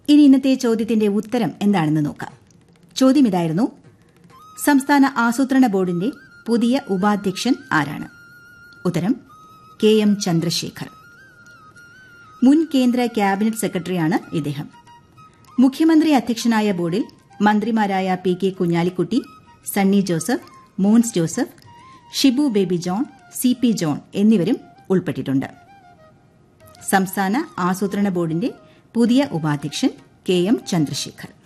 ഇനി ഇന്നത്തെ ചോദ്യത്തിന്റെ ഉത്തരം എന്താണെന്ന് നോക്കാം ചോദ്യം ഇതായിരുന്നു സംസ്ഥാന ആസൂത്രണ ബോർഡിന്റെ പുതിയ ഉപാധ്യക്ഷൻ ആരാണ് ഉത്തരം കെ എം ചന്ദ്രശേഖർ മുൻ കേന്ദ്ര ക്യാബിനറ്റ് സെക്രട്ടറിയാണ് ഇദ്ദേഹം മുഖ്യമന്ത്രി അധ്യക്ഷനായ ബോർഡിൽ മന്ത്രിമാരായ P K Kunhalikutty Sunny Joseph Mons Joseph Shibu Baby John C P John എന്നിവരും ഉൾപ്പെട്ടിട്ടുണ്ട് സംസ്ഥാന ആസൂത്രണ ബോർഡിന്റെ പുതിയ ഉപാധ്യക്ഷൻ കെ എം ചന്ദ്രശേഖർ